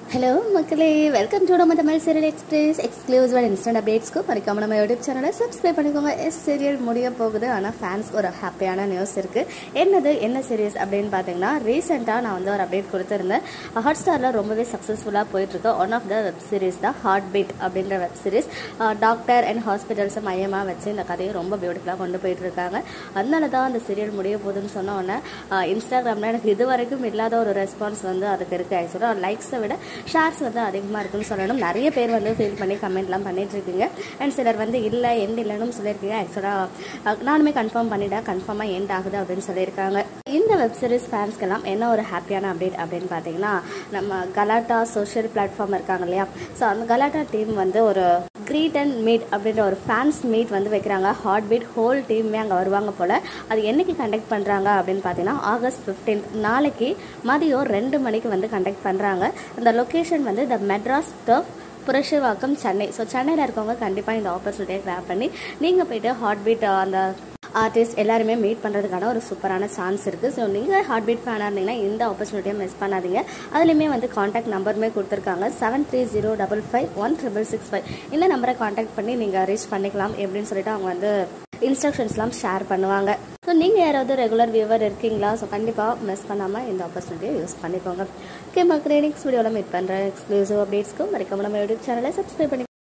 hello மக்களே welcome to நம்ம Tamil serial express exclusive and instant அப்டேட்ஸ்க்கு மறக்காம நம்ம யூடியூப் சேனலை சப்ஸ்கிரைப் பண்ணிக்கோங்க எஸ் சீரியல் முடிய போகுது ஆனால் ஃபேன்ஸ்க்கு ஒரு ஹாப்பியான நியூஸ் இருக்குது என்னது என்ன சீரியஸ் அப்படின்னு பார்த்தீங்கன்னா ரீசெண்டாக நான் வந்து ஒரு அப்டேட் கொடுத்துருந்தேன் ஹாட் ஸ்டாரில் ரொம்பவே சக்ஸஸ்ஃபுல்லாக போயிட்டுருக்கு one of the web series தான் ஹார்ட் பீட் அப்படின்ற வெப் சீரிஸ் டாக்டர் அண்ட் ஹாஸ்பிட்டல்ஸை மையமாக வச்சு இந்த கதையை ரொம்ப பியூட்டிஃபுல்லாக கொண்டு போயிட்டு இருக்காங்க அதனால தான் அந்த சீரியல் முடிய போகுதுன்னு சொன்ன உடனே இன்ஸ்டாகிராமில் எனக்கு இது வரைக்கும் இல்லாத ஒரு ரெஸ்பான்ஸ் வந்து அதுக்கு இருக்குது ஆக்சுவலாக லைக்ஸை விட ஷேர்ஸ் வந்து அதிகமாக இருக்குன்னு சொல்லணும் நிறைய பேர் வந்து ஃபீல் பண்ணி கமெண்ட்லாம் பண்ணிட்டு இருக்கீங்க அண்ட் சிலர் வந்து இல்லை எண்ட் இல்லைன்னு சொல்லியிருக்கீங்க ஆக்சுவலாக நானுமே கன்ஃபார்ம் பண்ணிட்டேன் கன்ஃபார்மாக எண்ட் ஆகுது அப்படின்னு சொல்லியிருக்காங்க இந்த வெப் சீரிஸ் ஃபேன்ஸ்க்கெல்லாம் என்ன ஒரு ஹாப்பியான அப்டேட் அப்படின்னு பார்த்தீங்கன்னா நம்ம கலாட்டா சோஷியல் பிளாட்ஃபார்ம் இருக்காங்க இல்லையா ஸோ அந்த கலாட்டா டீம் வந்து ஒரு கிரீட் அண்ட் மீட் அப்படின்ற ஒரு ஃபேன்ஸ் மீட் வந்து வைக்கிறாங்க ஹார்ட் பீட் ஹோல் டீமே அங்கே வருவாங்க போல் அது என்னைக்கு கண்டக்ட் பண்ணுறாங்க அப்படின்னு பார்த்தீங்கன்னா ஆகஸ்ட் ஃபிஃப்டீன்த் நாளைக்கு மதியம் ரெண்டு மணிக்கு வந்து கண்டக்ட் பண்ணுறாங்க அந்த லொக்கேஷன் வந்து the Madras turf Purasaiwakkam Chennai so சென்னையில் இருக்கவங்க கண்டிப்பாக இந்த ஆப்பர்ச்சுனிட்டியை கிராப் பண்ணி நீங்கள் போயிட்டு ஹார்ட் பீட் அந்த ஆர்டிஸ்ட் எல்லாருமே மீட் பண்ணுறதுக்கான ஒரு சூப்பரான சான்ஸ் இருக்குது ஸோ நீங்கள் ஹார்ட் பீட் ஃபேனாக இருந்தீங்கன்னா இந்த ஆப்பர்ச்சுனிட்டியை மிஸ் பண்ணாதீங்க அதுலேயுமே வந்து காண்டாக்ட் நம்பருமே கொடுத்துருக்காங்க seven three zero double five one triple six five இந்த நம்பரை காண்டாக்ட் பண்ணி நீங்கள் ரீச் பண்ணிக்கலாம் எப்படின்னு சொல்லிட்டு அவங்க வந்து இன்ஸ்ட்ரக்ஷன்ஸ்லாம் ஷேர் பண்ணுவாங்க ஸோ நீங்கள் யாராவது ரெகுலர் வியூவர் இருக்கீங்களா ஸோ கண்டிப்பாக மிஸ் பண்ணாமல் இந்த ஆப்பர்ச்சுனிட்டியை யூஸ் பண்ணிக்கோங்க ஓகே மக்கள் நெக்ஸ்ட் வீடியோவில் மீட் பண்ணுறேன் எக்ஸ்க்ளூசிவ் அப்டேட்ஸ்க்கும் மறக்காம நம்ம யூடியூப் சேனலை சப்ஸ்கிரைப் பண்ணி